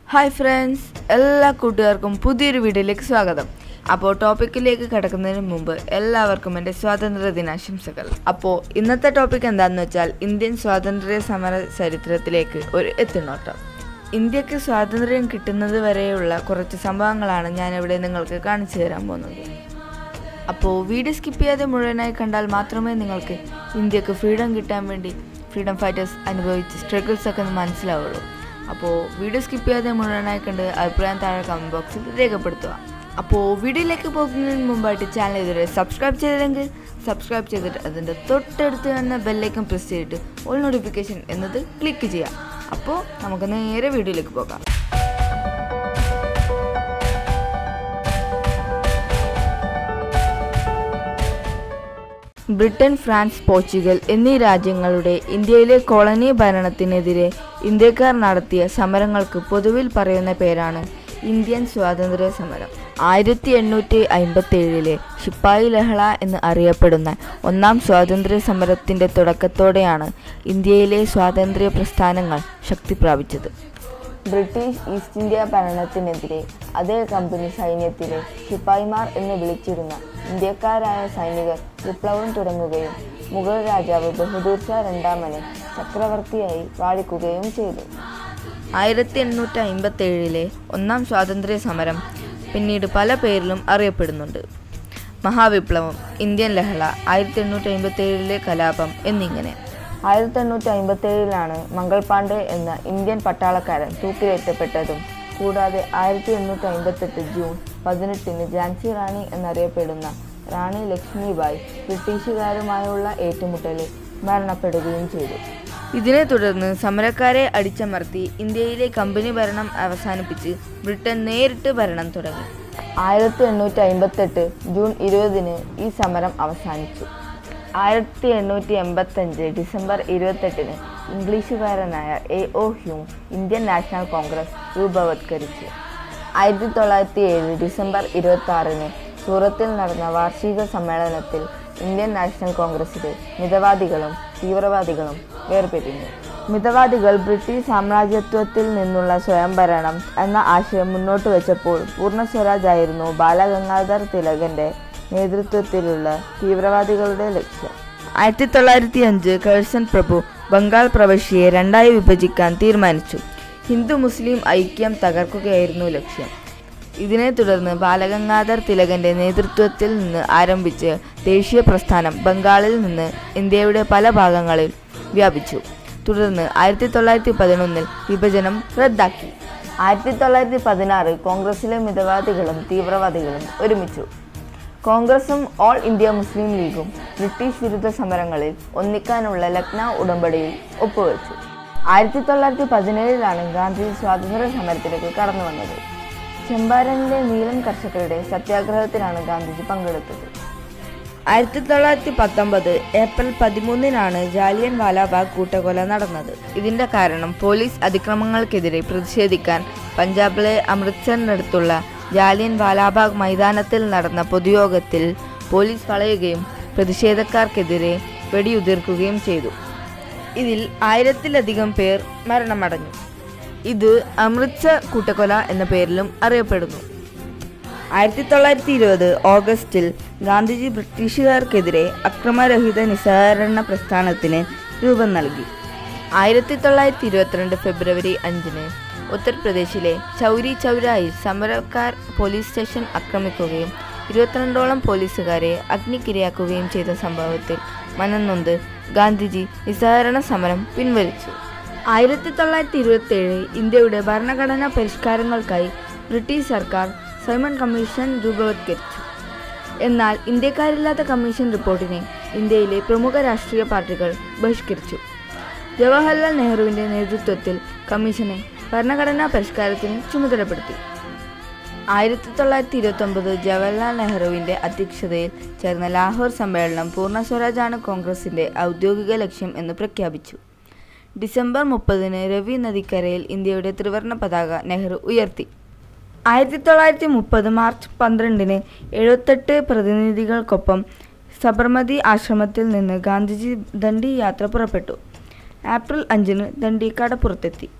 hi friends എല്ലാ കൂട്ടുകാർക്കും പുതിയൊരു വീഡിയോയിലേക്ക് സ്വാഗതം അപ്പോൾ ടോപ്പിക്കിലേക്ക് കിടക്കുന്നതിന് മുമ്പ് എല്ലാവർക്കും എൻ്റെ സ്വാതന്ത്ര്യ ദിനാശംസകൾ അപ്പോൾ ഇന്നത്തെ ടോപ്പിക് എന്താണെന്ന് വെച്ചാൽ ഇന്ത്യൻ സ്വാതന്ത്ര്യ സമര ചരിത്രത്തിലേക്ക് ഒരു എത്തിനോട്ടം ഇന്ത്യക്ക് സ്വാതന്ത്ര്യം കിട്ടുന്നത് വരെയുള്ള കുറച്ച് സംഭവങ്ങളാണ് ഞാനിവിടെ നിങ്ങൾക്ക് കാണിച്ചു തരാൻ പോകുന്നത് അപ്പോൾ വീഡിയോ സ്കിപ്പ് ചെയ്യാതെ മുഴുവനായി കണ്ടാൽ മാത്രമേ നിങ്ങൾക്ക് ഇന്ത്യക്ക് ഫ്രീഡം കിട്ടാൻ വേണ്ടി ഫ്രീഡം ഫൈറ്റേഴ്സ് അനുഭവിച്ച സ്ട്രഗിൾസ് ഒക്കെ ഒന്ന് മനസ്സിലാവുള്ളൂ അപ്പോൾ വീഡിയോ സ്കിപ്പ് ചെയ്യാതെ മുഴുവനായി കണ്ട് അഭിപ്രായം താഴെ കമൻറ്റ് ബോക്സിൽ രേഖപ്പെടുത്തുക അപ്പോൾ വീഡിയോയിലേക്ക് പോകുന്നതിന് മുമ്പായിട്ട് ചാനൽ ഇതുവരെ സബ്സ്ക്രൈബ് ചെയ്തില്ലെങ്കിൽ സബ്സ്ക്രൈബ് ചെയ്തിട്ട് അതിൻ്റെ തൊട്ടടുത്ത് തന്നെ ബെല്ലൈക്കൺ പ്രസ് ചെയ്തിട്ട് ഓൾ നോട്ടിഫിക്കേഷൻ എന്നത് ക്ലിക്ക് ചെയ്യുക അപ്പോൾ നമുക്ക് നേരെ വീഡിയോയിലേക്ക് പോകാം ബ്രിട്ടൻ ഫ്രാൻസ് പോർച്ചുഗൽ എന്നീ രാജ്യങ്ങളുടെ ഇന്ത്യയിലെ കോളനി ഭരണത്തിനെതിരെ ഇന്ത്യക്കാർ നടത്തിയ സമരങ്ങൾക്ക് പൊതുവിൽ പറയുന്ന പേരാണ് ഇന്ത്യൻ സ്വാതന്ത്ര്യ സമരം ആയിരത്തി എണ്ണൂറ്റി അമ്പത്തി ഏഴിലെ ശിപ്പായി ലഹള എന്ന് അറിയപ്പെടുന്ന ഒന്നാം സ്വാതന്ത്ര്യ സമരത്തിൻ്റെ തുടക്കത്തോടെയാണ് ഇന്ത്യയിലെ സ്വാതന്ത്ര്യ പ്രസ്ഥാനങ്ങൾ ശക്തി പ്രാപിച്ചത് ബ്രിട്ടീഷ് ഈസ്റ്റ് ഇന്ത്യ ഭരണത്തിനെതിരെ അതേ കമ്പനി സൈന്യത്തിലെ ശിപ്പായിമാർ എന്ന് വിളിച്ചിരുന്ന ഇന്ത്യക്കാരായ സൈനികർ വിപ്ലവം തുടങ്ങുകയും മുഗൾ രാജാവ് ബഹദൂർ ഷാ രണ്ടാമനെ ചക്രവർത്തിയായി വാഴിക്കുകയും ചെയ്തു ആയിരത്തി എണ്ണൂറ്റി അമ്പത്തി ഏഴിലെ ഒന്നാം സ്വാതന്ത്ര്യ സമരം പിന്നീട് പല പേരിലും അറിയപ്പെടുന്നുണ്ട് മഹാവിപ്ലവം ഇന്ത്യൻ ലഹള ആയിരത്തി എണ്ണൂറ്റി അമ്പത്തി ഏഴിലെ കലാപം എന്നിങ്ങനെ ആയിരത്തി എണ്ണൂറ്റി അമ്പത്തി ഏഴിലാണ് മംഗൾ പാണ്ഡെ എന്ന ഇന്ത്യൻ പട്ടാളക്കാരൻ തൂക്കിലേറ്റപ്പെട്ടതും കൂടാതെ ആയിരത്തി എണ്ണൂറ്റി അമ്പത്തെട്ട് ജൂൺ പതിനെട്ടിന് ഝാൻസി റാണി എന്നറിയപ്പെടുന്ന റാണി ലക്ഷ്മിബായി ബ്രിട്ടീഷുകാരുമായുള്ള ഏറ്റുമുട്ടലിൽ മരണപ്പെടുകയും ചെയ്തു ഇതിനെ തുടർന്ന് സമരക്കാരെ അടിച്ചമർത്തി ഇന്ത്യയിലെ കമ്പനി ഭരണം അവസാനിപ്പിച്ച് ബ്രിട്ടൻ നേരിട്ട് ഭരണം തുടങ്ങി ആയിരത്തി എണ്ണൂറ്റി അമ്പത്തെട്ട് ജൂൺ ഇരുപതിന് ഈ സമരം അവസാനിച്ചു ആയിരത്തി എണ്ണൂറ്റി എൺപത്തഞ്ച് ഡിസംബർ ഇരുപത്തെട്ടിന് ഇംഗ്ലീഷുകാരനായ A O Hume Indian National Congress രൂപവത്കരിച്ചു ആയിരത്തി തൊള്ളായിരത്തി ഏഴ് ഡിസംബർ ഇരുപത്തി ആറിന് സൂറത്തിൽ നടന്ന വാർഷിക സമ്മേളനത്തിൽ ഇന്ത്യൻ നാഷണൽ കോൺഗ്രസിലെ മിതവാദികളും തീവ്രവാദികളും വേർപിരിഞ്ഞു മിതവാദികൾ ബ്രിട്ടീഷ് സാമ്രാജ്യത്വത്തിൽ നിന്നുള്ള സ്വയംഭരണം എന്ന ആശയം മുന്നോട്ട് വെച്ചപ്പോൾ പൂർണ്ണ സ്വരാജ് ആയിരുന്നു ബാലഗംഗാധർ തിലകന്റെ നേതൃത്വത്തിലുള്ള തീവ്രവാദികളുടെ ലക്ഷ്യം ആയിരത്തി തൊള്ളായിരത്തി അഞ്ച് കേഴ്സൺ പ്രഭു ബംഗാൾ പ്രവിശ്യയെ രണ്ടായി വിഭജിക്കാൻ തീരുമാനിച്ചു ഹിന്ദു മുസ്ലിം ഐക്യം തകർക്കുകയായിരുന്നു ലക്ഷ്യം ഇതിനെ തുടർന്ന് ബാലഗംഗാധർ തിലകന്റെ നേതൃത്വത്തിൽ നിന്ന് ആരംഭിച്ച് ദേശീയ പ്രസ്ഥാനം ബംഗാളിൽ നിന്ന് ഇന്ത്യയുടെ പല ഭാഗങ്ങളിൽ വ്യാപിച്ചു തുടർന്ന് ആയിരത്തി തൊള്ളായിരത്തി പതിനൊന്നിൽ വിഭജനം റദ്ദാക്കി ആയിരത്തി തൊള്ളായിരത്തി പതിനാറ് കോൺഗ്രസിലെ മിതവാദികളും തീവ്രവാദികളും ഒരുമിച്ചു കോൺഗ്രസും ഓൾ ഇന്ത്യ മുസ്ലിം ലീഗും ബ്രിട്ടീഷ് വിരുദ്ധ സമരങ്ങളിൽ ഒന്നിക്കാനുള്ള ലക്നൗ ഉടമ്പടിയിൽ ഒപ്പുവെച്ചു ആയിരത്തി തൊള്ളായിരത്തി പതിനേഴിലാണ് ഗാന്ധി സ്വാതന്ത്ര്യ സമരത്തിലേക്ക് കടന്നു വന്നത് ചമ്പാരനിലെ നീലൻ കർഷകരുടെ സത്യാഗ്രഹത്തിലാണ് ഗാന്ധിജി പങ്കെടുത്തത് ആയിരത്തി തൊള്ളായിരത്തി പത്തൊമ്പത് ഏപ്രിൽ പതിമൂന്നിനാണ് ജാലിയൻ വാലാബാഗ് കൂട്ടക്കൊല നടന്നത് ഇതിന്റെ കാരണം പോലീസ് അതിക്രമങ്ങൾക്കെതിരെ പ്രതിഷേധിക്കാൻ പഞ്ചാബിലെ അമൃത്സറിനടുത്തുള്ള ജാലിയൻ വാലാബാഗ് മൈതാനത്തിൽ നടന്ന പൊതുയോഗത്തിൽ പോലീസ് വളയുകയും പ്രതിഷേധക്കാർക്കെതിരെ വെടിയുതിർക്കുകയും ചെയ്തു ഇതിൽ ആയിരത്തിലധികം പേർ മരണമടഞ്ഞു ഇത് അമൃത്സർ കൂട്ടക്കൊല എന്ന പേരിലും അറിയപ്പെടുന്നു ആയിരത്തി തൊള്ളായിരത്തി ഇരുപത് ഓഗസ്റ്റിൽ ഗാന്ധിജി ബ്രിട്ടീഷുകാർക്കെതിരെ അക്രമരഹിത നിസ്സഹകരണ പ്രസ്ഥാനത്തിന് രൂപം നൽകി ആയിരത്തി തൊള്ളായിരത്തി ഇരുപത്തിരണ്ട് ഫെബ്രുവരി അഞ്ചിന് ഉത്തർപ്രദേശിലെ ചൗരി ചൗരായിൽ സമരക്കാർ പോലീസ് സ്റ്റേഷൻ ആക്രമിക്കുകയും ഇരുപത്തിരണ്ടോളം പോലീസുകാരെ അഗ്നിക്കിരയാക്കുകയും ചെയ്ത സംഭവത്തിൽ മനംനൊന്ത് ഗാന്ധിജി നിസ്സഹകരണ സമരം പിൻവലിച്ചു ആയിരത്തി തൊള്ളായിരത്തി ഇരുപത്തിയേഴ് ഇന്ത്യയുടെ ഭരണഘടനാ പരിഷ്കാരങ്ങൾക്കായി ബ്രിട്ടീഷ് സർക്കാർ സൈമൺ കമ്മീഷൻ രൂപവത്കരിച്ചു എന്നാൽ ഇന്ത്യക്കാരില്ലാത്ത കമ്മീഷൻ റിപ്പോർട്ടിനെ ഇന്ത്യയിലെ പ്രമുഖ രാഷ്ട്രീയ പാർട്ടികൾ ബഹിഷ്കരിച്ചു ജവഹർലാൽ നെഹ്റുവിന്റെ നേതൃത്വത്തിൽ കമ്മീഷനെ ഭരണഘടനാ പരിഷ്കാരത്തിന് ചുമതലപ്പെടുത്തി ആയിരത്തി തൊള്ളായിരത്തി ഇരുപത്തൊമ്പത് ജവഹർലാൽ നെഹ്റുവിന്റെ അധ്യക്ഷതയിൽ ചേർന്ന ലാഹോർ സമ്മേളനം പൂർണ്ണ സ്വരാജാണ് കോൺഗ്രസിന്റെ ഔദ്യോഗിക ലക്ഷ്യം എന്ന് പ്രഖ്യാപിച്ചു ഡിസംബർ മുപ്പതിന് രവി നദിക്കരയിൽ ഇന്ത്യയുടെ ത്രിവർണ പതാക നെഹ്റു ഉയർത്തി ആയിരത്തി തൊള്ളായിരത്തി മുപ്പത് മാർച്ച് പന്ത്രണ്ടിന് എഴുപത്തെട്ട് പ്രതിനിധികൾക്കൊപ്പം സബർമതി ആശ്രമത്തിൽ നിന്ന് ഗാന്ധിജി ദണ്ഡി യാത്ര പുറപ്പെട്ടു ഏപ്രിൽ അഞ്ചിന് ദണ്ഡി കടപ്പുറത്തെത്തി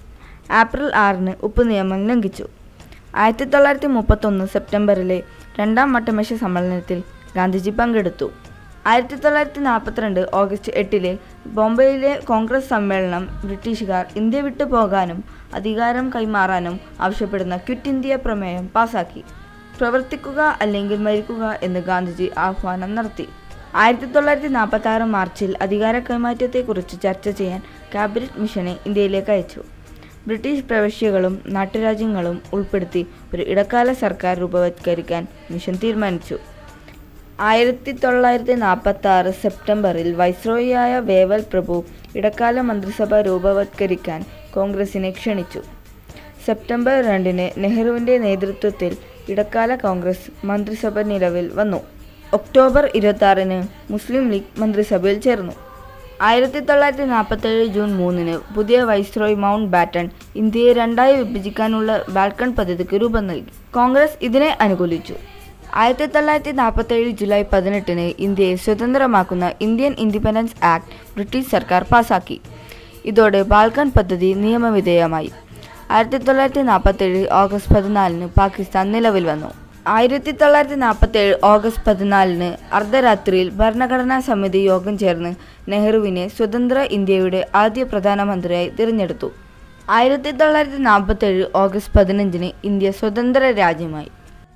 ഏപ്രിൽ ആറിന് ഉപ്പ് നിയമം ലംഘിച്ചു ആയിരത്തി തൊള്ളായിരത്തി മുപ്പത്തൊന്ന് സെപ്റ്റംബറിലെ രണ്ടാം വട്ടമേശ സമ്മേളനത്തിൽ ഗാന്ധിജി പങ്കെടുത്തു ആയിരത്തി തൊള്ളായിരത്തി നാൽപ്പത്തിരണ്ട് ഓഗസ്റ്റ് എട്ടിലെ ബോംബെയിലെ കോൺഗ്രസ് സമ്മേളനം ബ്രിട്ടീഷുകാർ ഇന്ത്യ വിട്ടു പോകാനും അധികാരം കൈമാറാനും ആവശ്യപ്പെടുന്ന ക്വിറ്റ് ഇന്ത്യ പ്രമേയം പാസാക്കി പ്രവർത്തിക്കുക അല്ലെങ്കിൽ മരിക്കുക എന്ന് ഗാന്ധിജി ആഹ്വാനം നടത്തി ആയിരത്തി തൊള്ളായിരത്തി നാൽപ്പത്തി ആറ് മാർച്ചിൽ അധികാര കൈമാറ്റത്തെക്കുറിച്ച് ചർച്ച ചെയ്യാൻ ക്യാബിനറ്റ് മിഷനെ ഇന്ത്യയിലേക്ക് അയച്ചു ബ്രിട്ടീഷ് പ്രവിശ്യകളും നാട്ടുരാജ്യങ്ങളും ഉൾപ്പെടുത്തി ഒരു ഇടക്കാല സർക്കാർ രൂപവത്കരിക്കാൻ മിഷൻ തീരുമാനിച്ചു ആയിരത്തി തൊള്ളായിരത്തി നാൽപ്പത്തി ആറ് സെപ്റ്റംബറിൽ വൈസ്രോയിയായ വേവൽ പ്രഭു ഇടക്കാല മന്ത്രിസഭ രൂപവത്കരിക്കാൻ കോൺഗ്രസിനെ ക്ഷണിച്ചു സെപ്റ്റംബർ രണ്ടിന് നെഹ്റുവിൻ്റെ നേതൃത്വത്തിൽ ഇടക്കാല കോൺഗ്രസ് മന്ത്രിസഭ നിലവിൽ വന്നു ഒക്ടോബർ ഇരുപത്തി മുസ്ലിം ലീഗ് മന്ത്രിസഭയിൽ ചേർന്നു ആയിരത്തി തൊള്ളായിരത്തി നാൽപ്പത്തേഴ് ജൂൺ മൂന്നിന് പുതിയ വൈസ്രോയ് മൗണ്ട് ബാറ്റൺ ഇന്ത്യയെ രണ്ടായി വിഭജിക്കാനുള്ള ബാൽക്കൺ പദ്ധതിക്ക് രൂപം നൽകി കോൺഗ്രസ് ഇതിനെ അനുകൂലിച്ചു ആയിരത്തി തൊള്ളായിരത്തി നാൽപ്പത്തേഴ് ജൂലൈ പതിനെട്ടിന് ഇന്ത്യയെ സ്വതന്ത്രമാക്കുന്ന ഇന്ത്യൻ ഇൻഡിപെൻഡൻസ് ആക്ട് ബ്രിട്ടീഷ് സർക്കാർ പാസാക്കി ഇതോടെ ബാൽക്കൺ പദ്ധതി നിയമവിധേയമായി ആയിരത്തി തൊള്ളായിരത്തി നാൽപ്പത്തേഴ് ഓഗസ്റ്റ് പതിനാലിന് പാകിസ്ഥാൻ നിലവിൽ വന്നു ആയിരത്തി തൊള്ളായിരത്തി നാൽപ്പത്തേഴ് ഓഗസ്റ്റ് പതിനാലിന് അർദ്ധരാത്രിയിൽ ഭരണഘടനാ സമിതി യോഗം ചേർന്ന് നെഹ്റുവിനെ സ്വതന്ത്ര ഇന്ത്യയുടെ ആദ്യ പ്രധാനമന്ത്രിയായി തിരഞ്ഞെടുത്തു ആയിരത്തി തൊള്ളായിരത്തി നാൽപ്പത്തേഴ് ഓഗസ്റ്റ് പതിനഞ്ചിന് ഇന്ത്യ സ്വതന്ത്ര രാജ്യമായി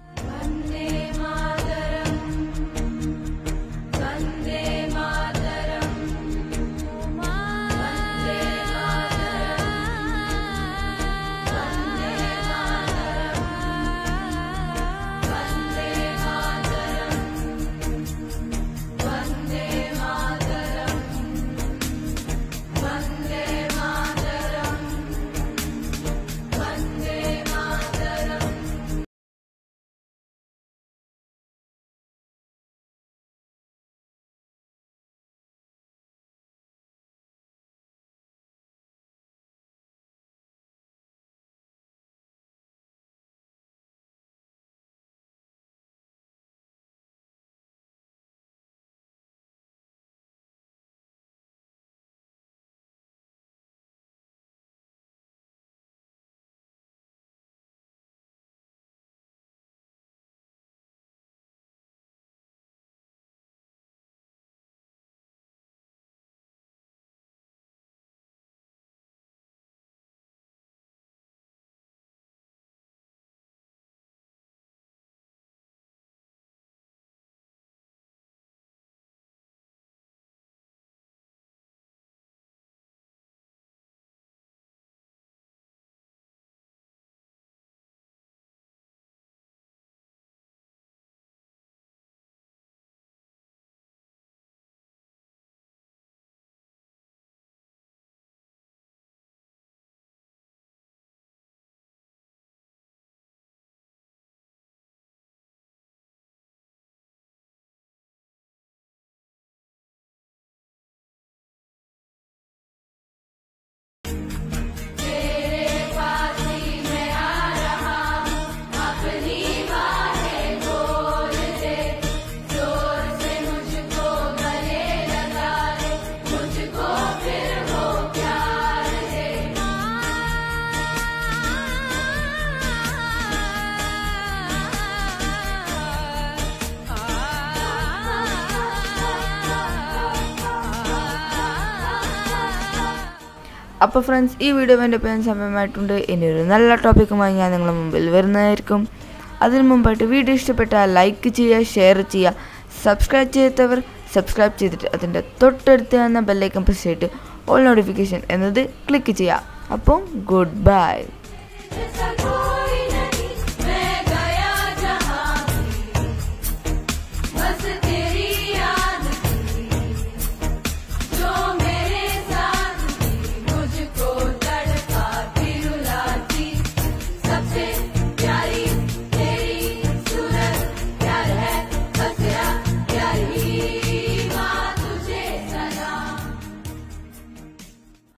അപ്പോൾ ഫ്രണ്ട്സ് ഈ വീഡിയോ എൻ്റെ പേര് സമയമായിട്ടുണ്ട് ഇനി ഒരു നല്ല ടോപ്പിക്കുമായി ഞാൻ നിങ്ങളുടെ മുമ്പിൽ വരുന്നതായിരിക്കും അതിനു മുമ്പായിട്ട് വീഡിയോ ഇഷ്ടപ്പെട്ടാൽ ലൈക്ക് ചെയ്യുക ഷെയർ ചെയ്യുക സബ്സ്ക്രൈബ് ചെയ്യാത്തവർ സബ്സ്ക്രൈബ് ചെയ്തിട്ട് അതിൻ്റെ തൊട്ടടുത്ത് എന്ന ബെല്ലൈക്കൻ പ്രസ് ചെയ്തിട്ട് ഓൾ നോട്ടിഫിക്കേഷൻ എന്നത് ക്ലിക്ക് ചെയ്യുക അപ്പോൾ ഗുഡ് ബൈ